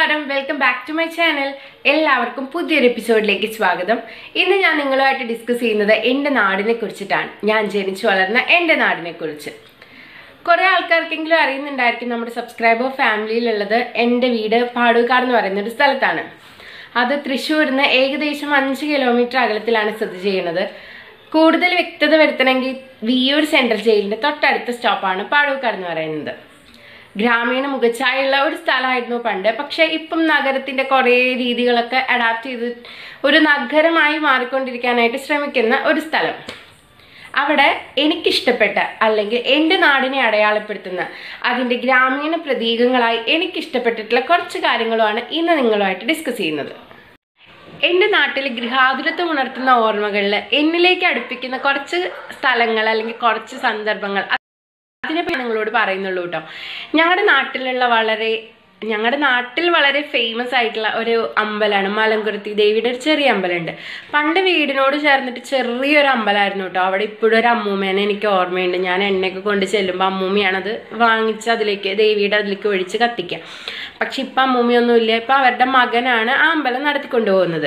നമസ്കാരം welcome back to my channel എല്ലാവർക്കും പുതിയൊരു എപ്പിസോഡിലേക്ക് സ്വാഗതം ഇന്ന് ഞാൻ നിങ്ങളുമായിട്ട് ഡിസ്കസ് ചെയ്യുന്നത് എൻ്റെ നാടിനെ കുറിച്ചിട്ടാണ് ഞാൻ ജനിച്ചു വളർന്ന എൻ്റെ നാടിനെ കുറിച്ച് കുറേ ആൾക്കാർക്കെങ്കിലും അറിയുന്നുണ്ടായിരിക്കും നമ്മുടെ സബ്സ്ക്രൈബർ ഫാമിലിയിലുള്ളത് എൻ്റെ വീട് പാടൂക്കാട് എന്ന് പറയുന്ന ഒരു സ്ഥലത്താണ് അത് തൃശ്ശൂരിൽ നിന്ന് ഏകദേശം അഞ്ച് കിലോമീറ്റർ അകലത്തിലാണ് സ്ഥിതി ചെയ്യുന്നത് കൂടുതൽ വ്യക്തത വരുത്തണമെങ്കിൽ വിയൂർ സെൻട്രൽ ജയിലിൻ്റെ തൊട്ടടുത്ത സ്റ്റോപ്പാണ് പാടൂക്കാട് എന്ന് പറയുന്നത് ഗ്രാമീണ മുഖച്ഛായുള്ള ഒരു സ്ഥലമായിരുന്നു പണ്ട് പക്ഷേ ഇപ്പം നഗരത്തിൻ്റെ കുറേ രീതികളൊക്കെ അഡാപ്റ്റ് ചെയ്ത് ഒരു നഗരമായി മാറിക്കൊണ്ടിരിക്കാനായിട്ട് ശ്രമിക്കുന്ന ഒരു സ്ഥലം അവിടെ എനിക്കിഷ്ടപ്പെട്ട അല്ലെങ്കിൽ എൻ്റെ നാടിനെ അടയാളപ്പെടുത്തുന്ന അതിൻ്റെ ഗ്രാമീണ പ്രതീകങ്ങളായി എനിക്കിഷ്ടപ്പെട്ടിട്ടുള്ള കുറച്ച് കാര്യങ്ങളുമാണ് ഇന്ന് നിങ്ങളുമായിട്ട് ഡിസ്കസ് ചെയ്യുന്നത് എൻ്റെ നാട്ടിൽ ഗൃഹാതുരത്വം ഉണർത്തുന്ന ഓർമ്മകളിൽ എന്നിലേക്ക് അടുപ്പിക്കുന്ന കുറച്ച് സ്ഥലങ്ങൾ അല്ലെങ്കിൽ കുറച്ച് സന്ദർഭങ്ങൾ അതിനെപ്പറ്റി നിങ്ങളോട് പറയുന്നുള്ളൂ കേട്ടോ ഞങ്ങളുടെ നാട്ടിലുള്ള വളരെ ഞങ്ങളുടെ നാട്ടിൽ വളരെ ഫേമസ് ആയിട്ടുള്ള ഒരു അമ്പലമാണ് മലങ്കുരുത്തി ദേവിയുടെ ഒരു ചെറിയ അമ്പലമുണ്ട് പണ്ട് വീടിനോട് ചേർന്നിട്ട് ചെറിയൊരു അമ്പലമായിരുന്നു കേട്ടോ അവിടെ ഇപ്പോഴും ഒരു അമ്മൂമ്മേനെ എനിക്ക് ഓർമ്മയുണ്ട് ഞാൻ എണ്ണയൊക്കെ കൊണ്ട് ചെല്ലുമ്പോൾ അമ്മൂമ്മയാണത് വാങ്ങിച്ച് അതിലേക്ക് ദേവിയുടെ അതിലേക്ക് ഒഴിച്ച് കത്തിക്കുക പക്ഷെ ഇപ്പം അമ്മൂമ്മയൊന്നുമില്ല ഇപ്പം അവരുടെ മകനാണ് ആ അമ്പലം നടത്തിക്കൊണ്ടു പോകുന്നത്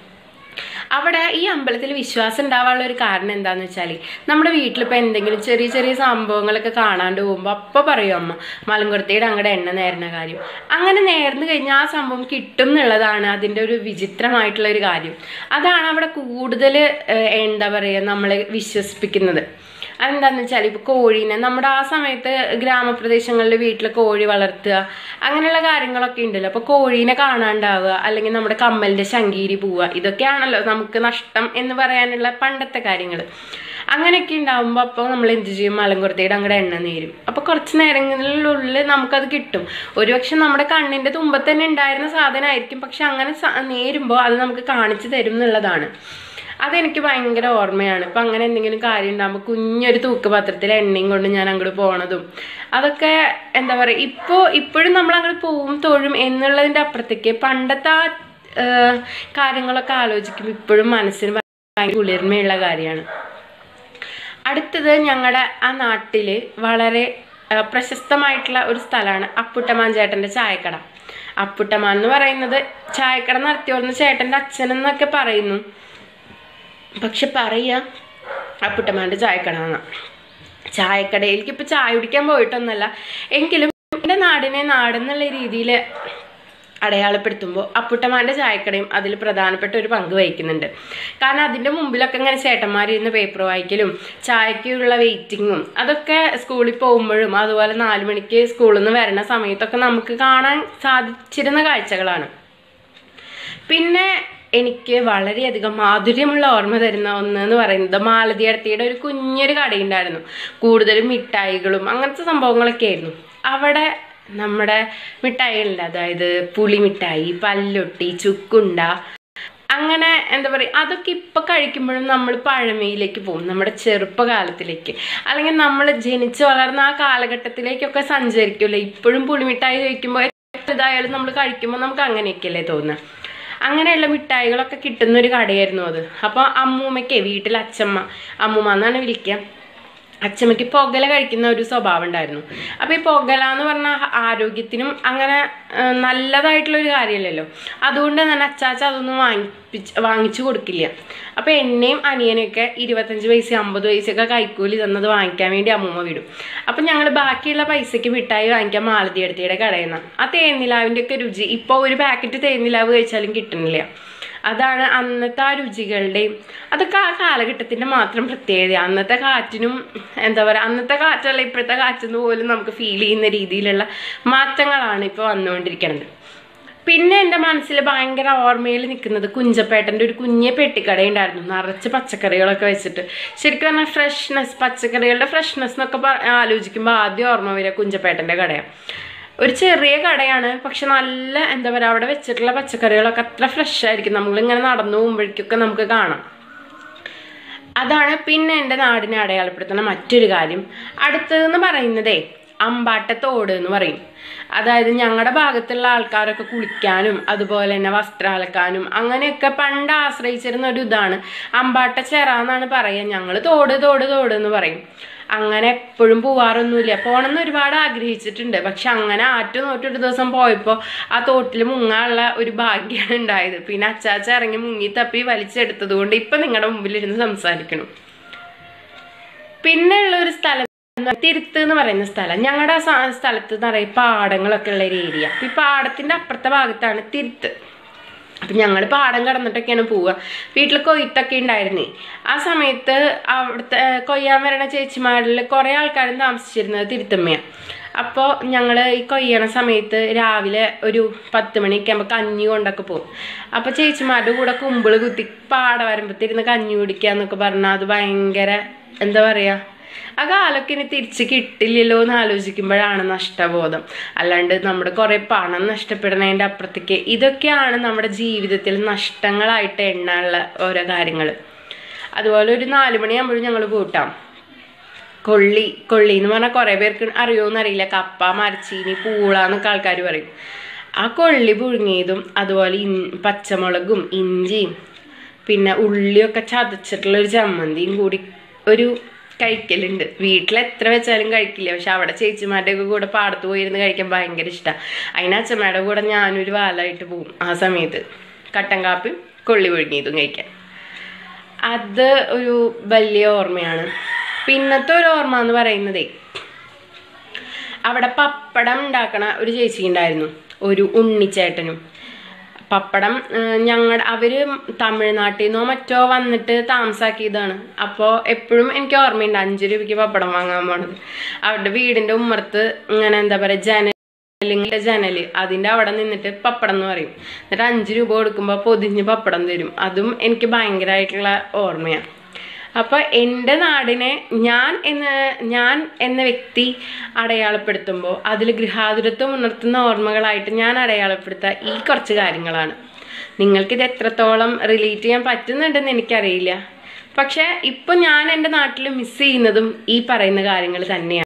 അവിടെ ഈ അമ്പലത്തിൽ വിശ്വാസം ഉണ്ടാവാനുള്ള ഒരു കാരണം എന്താന്ന് വെച്ചാൽ നമ്മുടെ വീട്ടിലിപ്പോൾ എന്തെങ്കിലും ചെറിയ ചെറിയ സംഭവങ്ങളൊക്കെ കാണാണ്ട് പോകുമ്പോൾ അപ്പോൾ പറയും അമ്മ മലങ്കുറത്തിയുടെ അങ്ങടെ എണ്ണ നേരുന്ന കാര്യം അങ്ങനെ നേർന്നു കഴിഞ്ഞാൽ ആ സംഭവം കിട്ടും എന്നുള്ളതാണ് അതിൻ്റെ ഒരു വിചിത്രമായിട്ടുള്ള ഒരു കാര്യം അതാണ് അവിടെ കൂടുതൽ എന്താ പറയുക നമ്മളെ വിശ്വസിപ്പിക്കുന്നത് അതെന്താണെന്ന് വെച്ചാൽ ഇപ്പോൾ കോഴീനെ നമ്മുടെ ആ സമയത്ത് ഗ്രാമപ്രദേശങ്ങളിൽ വീട്ടിൽ കോഴി വളർത്തുക അങ്ങനെയുള്ള കാര്യങ്ങളൊക്കെ ഉണ്ടല്ലോ അപ്പോൾ കോഴീനെ കാണാണ്ടാവുക അല്ലെങ്കിൽ നമ്മുടെ കമ്മലിൻ്റെ ശങ്കീരി പോവുക ഇതൊക്കെയാണല്ലോ നമുക്ക് നഷ്ടം എന്ന് പറയാനുള്ള പണ്ടത്തെ കാര്യങ്ങൾ അങ്ങനെയൊക്കെ ഉണ്ടാകുമ്പോൾ അപ്പോൾ നമ്മൾ എന്ത് ചെയ്യും മലങ്കുറത്തിയുടെ അങ്ങടെ എണ്ണ നേരും അപ്പോൾ കുറച്ച് നേരങ്ങളിലുള്ളിൽ നമുക്കത് കിട്ടും ഒരുപക്ഷെ നമ്മുടെ കണ്ണിൻ്റെ തുമ്പത്ത് തന്നെ ഉണ്ടായിരുന്ന സാധനമായിരിക്കും പക്ഷെ അങ്ങനെ നേരുമ്പോൾ അത് നമുക്ക് കാണിച്ചു തരും എന്നുള്ളതാണ് അതെനിക്ക് ഭയങ്കര ഓർമ്മയാണ് ഇപ്പം അങ്ങനെ എന്തെങ്കിലും കാര്യം ഉണ്ടാകുമ്പോൾ കുഞ്ഞൊരു തൂക്കുപാത്രത്തിൽ എണ്ണയും കൊണ്ട് ഞാൻ അങ്ങോട്ട് പോണതും അതൊക്കെ എന്താ പറയുക ഇപ്പോൾ ഇപ്പോഴും നമ്മൾ അങ്ങോട്ട് പോവും തൊഴും എന്നുള്ളതിൻ്റെ അപ്പുറത്തേക്ക് പണ്ടത്തെ ആ കാര്യങ്ങളൊക്കെ ആലോചിക്കുമ്പോൾ ഇപ്പോഴും മനസ്സിന് ഭയങ്കര കുളിർമയുള്ള കാര്യമാണ് അടുത്തത് ഞങ്ങളുടെ ആ നാട്ടിൽ വളരെ പ്രശസ്തമായിട്ടുള്ള ഒരു സ്ഥലമാണ് അപ്പുട്ടമാൻ ചേട്ടൻ്റെ ചായക്കട അപ്പുട്ടമാൻ എന്ന് പറയുന്നത് ചായക്കട നടത്തിയോർന്ന ചേട്ടൻ്റെ അച്ഛനെന്നൊക്കെ പറയുന്നു പക്ഷെ പറയാ അപ്പുട്ടമാൻ്റെ ചായക്കട എന്നാ ചായക്കടയിലേക്ക് ഇപ്പോൾ ചായ കുടിക്കാൻ പോയിട്ടൊന്നല്ല എങ്കിലും എൻ്റെ നാടിനെ നാടെന്നുള്ള രീതിയിൽ അടയാളപ്പെടുത്തുമ്പോൾ അപ്പുട്ടമാൻ്റെ ചായക്കടയും അതിൽ പ്രധാനപ്പെട്ട ഒരു പങ്ക് വഹിക്കുന്നുണ്ട് കാരണം അതിൻ്റെ മുമ്പിലൊക്കെ ഇങ്ങനെ ചേട്ടന്മാരിരുന്ന് പേപ്പർ വായിക്കലും ചായക്കുള്ള വെയിറ്റിങ്ങും അതൊക്കെ സ്കൂളിൽ പോകുമ്പോഴും അതുപോലെ നാല് മണിക്ക് സ്കൂളിൽ നിന്ന് വരുന്ന സമയത്തൊക്കെ നമുക്ക് കാണാൻ സാധിച്ചിരുന്ന കാഴ്ചകളാണ് പിന്നെ എനിക്ക് വളരെയധികം മാധുര്യമുള്ള ഓർമ്മ തരുന്ന ഒന്ന് എന്ന് പറയുന്നത് മാലതിയടത്തിയുടെ ഒരു കുഞ്ഞൊരു കടയുണ്ടായിരുന്നു കൂടുതലും മിഠായികളും അങ്ങനത്തെ സംഭവങ്ങളൊക്കെ ആയിരുന്നു അവിടെ നമ്മുടെ മിഠായികളുണ്ട് അതായത് പുളി മിഠായി പല്ലൊട്ടി ചുക്കുണ്ട അങ്ങനെ എന്താ പറയുക അതൊക്കെ ഇപ്പം കഴിക്കുമ്പോഴും നമ്മൾ പഴമയിലേക്ക് പോകും നമ്മുടെ ചെറുപ്പകാലത്തിലേക്ക് അല്ലെങ്കിൽ നമ്മൾ ജനിച്ചു വളർന്ന ആ കാലഘട്ടത്തിലേക്കൊക്കെ സഞ്ചരിക്കുമല്ലോ ഇപ്പോഴും പുളിമിഠായി കഴിക്കുമ്പോൾ ഇതായാലും നമ്മൾ കഴിക്കുമ്പോൾ നമുക്ക് അങ്ങനെയൊക്കെയല്ലേ തോന്നുക അങ്ങനെയുള്ള മിഠായികളൊക്കെ കിട്ടുന്ന ഒരു കടയായിരുന്നു അത് അപ്പോൾ അമ്മൂമ്മയ്ക്ക് വീട്ടിൽ അച്ചമ്മ അമ്മൂമ്മ എന്നാണ് വിളിക്കുക അച്ചമ്മയ്ക്ക് പുകല കഴിക്കുന്ന ഒരു സ്വഭാവം ഉണ്ടായിരുന്നു അപ്പോൾ ഈ പുകല എന്ന് പറഞ്ഞാൽ ആരോഗ്യത്തിനും അങ്ങനെ നല്ലതായിട്ടുള്ളൊരു കാര്യമല്ലല്ലോ അതുകൊണ്ട് തന്നെ അച്ചാച്ച അതൊന്നും വാങ്ങിപ്പിച്ച് വാങ്ങിച്ചു കൊടുക്കില്ല അപ്പോൾ എന്നെയും അനിയനെയൊക്കെ ഇരുപത്തഞ്ച് പൈസ അമ്പത് പൈസയൊക്കെ കൈക്കൂലി തന്നത് വാങ്ങിക്കാൻ വേണ്ടി അമ്മൂമ്മ വിടും അപ്പം ഞങ്ങൾ ബാക്കിയുള്ള പൈസയ്ക്ക് മിഠായി വാങ്ങിക്കാൻ മാലതി അടുത്തിയുടെ കടയിൽ നിന്നാണ് ആ തേന്നിലാവിൻ്റെ ഒക്കെ രുചി ഇപ്പോൾ ഒരു പാക്കറ്റ് തേന്നിലാവ് കഴിച്ചാലും കിട്ടുന്നില്ല അതാണ് അന്നത്തെ ആ രുചികളുടെയും അതൊക്കെ ആ കാലഘട്ടത്തിൻ്റെ മാത്രം പ്രത്യേകത അന്നത്തെ കാറ്റിനും എന്താ പറയുക അന്നത്തെ കാറ്റല്ല ഇപ്പോഴത്തെ കാറ്റെന്ന് പോലും നമുക്ക് ഫീൽ ചെയ്യുന്ന രീതിയിലുള്ള മാറ്റങ്ങളാണ് ഇപ്പോൾ വന്നുകൊണ്ടിരിക്കുന്നത് പിന്നെ എൻ്റെ മനസ്സിൽ ഭയങ്കര ഓർമ്മയിൽ നിൽക്കുന്നത് കുഞ്ചപ്പേട്ടൻ്റെ ഒരു കുഞ്ഞെ പെട്ടിക്കട ഉണ്ടായിരുന്നു നിറച്ച് പച്ചക്കറികളൊക്കെ വെച്ചിട്ട് ശരിക്കും പറഞ്ഞാൽ ഫ്രഷ്നെസ് പച്ചക്കറികളുടെ ഫ്രഷ്നെസ് എന്നൊക്കെ ആലോചിക്കുമ്പോൾ ആദ്യം ഓർമ്മ വരിക കുഞ്ചപ്പേട്ടൻ്റെ കടയാണ് ഒരു ചെറിയ കടയാണ് പക്ഷെ നല്ല എന്താ പറയുക അവിടെ വെച്ചിട്ടുള്ള പച്ചക്കറികളൊക്കെ അത്ര ഫ്രഷ് ആയിരിക്കും നമ്മളിങ്ങനെ നടന്നു പോകുമ്പോഴേക്കൊക്കെ നമുക്ക് കാണാം അതാണ് പിന്നെ എൻ്റെ നാടിനെ അടയാളപ്പെടുത്തുന്ന മറ്റൊരു കാര്യം അടുത്തതെന്ന് പറയുന്നതേ അമ്പാട്ടത്തോട് എന്ന് പറയും അതായത് ഞങ്ങളുടെ ഭാഗത്തുള്ള ആൾക്കാരൊക്കെ കുളിക്കാനും അതുപോലെ തന്നെ വസ്ത്രം അലക്കാനും അങ്ങനെയൊക്കെ പണ്ട് ആശ്രയിച്ചിരുന്ന ഒരു ഇതാണ് അമ്പാട്ട ചെറ എന്നാണ് പറയുക ഞങ്ങൾ തോട് തോട് തോട് എന്ന് പറയും അങ്ങനെ എപ്പോഴും പോവാറൊന്നുമില്ല പോകണമെന്ന് ഒരുപാട് ആഗ്രഹിച്ചിട്ടുണ്ട് പക്ഷെ അങ്ങനെ ആറ്റു നോറ്റൊരു ദിവസം പോയപ്പോൾ ആ തോട്ടിൽ മുങ്ങാനുള്ള ഒരു ഭാഗ്യമാണ് ഉണ്ടായത് പിന്നെ അച്ചാച്ച ഇറങ്ങി മുങ്ങി തപ്പി വലിച്ചെടുത്തത് കൊണ്ട് ഇപ്പം നിങ്ങളുടെ മുമ്പിലിരുന്ന് സംസാരിക്കണം പിന്നെ ഉള്ള ഒരു സ്ഥലം എന്ന് പറഞ്ഞാൽ തിരുത്ത് എന്ന് പറയുന്ന സ്ഥലം ഞങ്ങളുടെ ആ സ- സ്ഥലത്ത് നിറയെ പാടങ്ങളൊക്കെ ഉള്ള ഒരു ഏരിയ അപ്പം ഈ പാടത്തിൻ്റെ അപ്പുറത്തെ ഭാഗത്താണ് തിരുത്ത് അപ്പം ഞങ്ങൾ പാടം കടന്നിട്ടൊക്കെയാണ് പോവുക വീട്ടിൽ കൊയ്ത്തൊക്കെ ഉണ്ടായിരുന്നേ ആ സമയത്ത് അവിടുത്തെ ഏർ, കൊയ്യാൻ വരണ ചേച്ചിമാരിൽ കുറേ ആൾക്കാരും താമസിച്ചിരുന്നത് തിരുത്തമ്മയാണ് അപ്പോൾ ഞങ്ങൾ ഈ കൊയ്യണ സമയത്ത് രാവിലെ ഒരു പത്ത് മണിയൊക്കെ ആകുമ്പോൾ കഞ്ഞി കൊണ്ടൊക്കെ പോകും അപ്പോൾ ചേച്ചിമാരുടെ കൂടെ കുമ്പിള് കുത്തി പാട വരുമ്പത്തിരുന്ന് കഞ്ഞി കുടിക്കുക എന്നൊക്കെ പറഞ്ഞാൽ അത് ഭയങ്കര എന്താ പറയുക ആ കാലമൊക്കെ ഇനി തിരിച്ച് കിട്ടില്ലല്ലോ എന്ന് ആലോചിക്കുമ്പോഴാണ് നഷ്ടബോധം അല്ലാണ്ട് നമ്മുടെ കുറേ പണം നഷ്ടപ്പെടുന്നതിൻ്റെ അപ്പുറത്തേക്ക് ഇതൊക്കെയാണ് നമ്മുടെ ജീവിതത്തിൽ നഷ്ടങ്ങളായിട്ട് എണ്ണാനുള്ള ഓരോ കാര്യങ്ങൾ അതുപോലെ ഒരു നാല് മണിയാകുമ്പോഴും ഞങ്ങൾ കൂട്ടാം കൊള്ളി കൊള്ളി എന്ന് പറഞ്ഞാൽ കുറേ പേർക്ക് അറിയുമോന്ന് അറിയില്ല കപ്പ മരച്ചീനി പൂള എന്നൊക്കെ ആൾക്കാർ പറയും ആ കൊള്ളി പുഴുങ്ങിയതും അതുപോലെ ഇൻ പച്ചമുളകും ഇഞ്ചിയും പിന്നെ ഉള്ളിയൊക്കെ ചതച്ചിട്ടുള്ള ഒരു ചമ്മന്തിയും കൂടി ഒരു കഴിക്കലുണ്ട് വീട്ടിൽ എത്ര വെച്ചാലും കഴിക്കില്ല പക്ഷെ അവിടെ ചേച്ചിമാരുടെ ഒക്കെ കൂടെ പാടത്ത് പോയിരുന്ന് കഴിക്കാൻ ഭയങ്കര ഇഷ്ടമാണ് അതിന് അച്ഛമ്മയുടെ കൂടെ ഞാനൊരു വാലായിട്ട് പോകും ആ സമയത്ത് കട്ടൻ കാപ്പിയും കൊള്ളി പുഴുങ്ങിയതും കഴിക്കാൻ അത് ഒരു വലിയ ഓർമ്മയാണ് പിന്നത്തെ ഒരു ഓർമ്മ എന്ന് പറയുന്നതേ അവിടെ പപ്പടം ഉണ്ടാക്കണ ഒരു ചേച്ചി ഉണ്ടായിരുന്നു ഒരു ഉണ്ണിച്ചേട്ടനും പപ്പടം ഞങ്ങളുടെ അവർ തമിഴ്നാട്ടിൽ നിന്നോ മറ്റോ വന്നിട്ട് താമസാക്കിയതാണ് അപ്പോൾ എപ്പോഴും എനിക്ക് ഓർമ്മയുണ്ട് അഞ്ച് രൂപയ്ക്ക് പപ്പടം വാങ്ങാൻ പോണത് അവരുടെ വീടിൻ്റെ ഉമ്മറത്ത് ഇങ്ങനെ എന്താ പറയുക ജന അല്ലെങ്കിൽ ജനല് അതിൻ്റെ അവിടെ നിന്നിട്ട് പപ്പടം എന്ന് പറയും എന്നിട്ട് അഞ്ച് രൂപ കൊടുക്കുമ്പോൾ പൊതിഞ്ഞ് പപ്പടം തരും അതും എനിക്ക് ഭയങ്കരമായിട്ടുള്ള ഓർമ്മയാണ് അപ്പോൾ എൻ്റെ നാടിനെ ഞാൻ എന്ന ഞാൻ എന്ന വ്യക്തി അടയാളപ്പെടുത്തുമ്പോൾ അതിൽ ഗൃഹാതുരത്വം ഉണർത്തുന്ന ഓർമ്മകളായിട്ട് ഞാൻ അടയാളപ്പെടുത്തുക ഈ കുറച്ച് കാര്യങ്ങളാണ് നിങ്ങൾക്കിത് എത്രത്തോളം റിലേറ്റ് ചെയ്യാൻ പറ്റുന്നുണ്ടെന്ന് എനിക്കറിയില്ല പക്ഷേ ഇപ്പം ഞാൻ എൻ്റെ നാട്ടിൽ മിസ് ചെയ്യുന്നതും ഈ പറയുന്ന കാര്യങ്ങൾ തന്നെയാണ്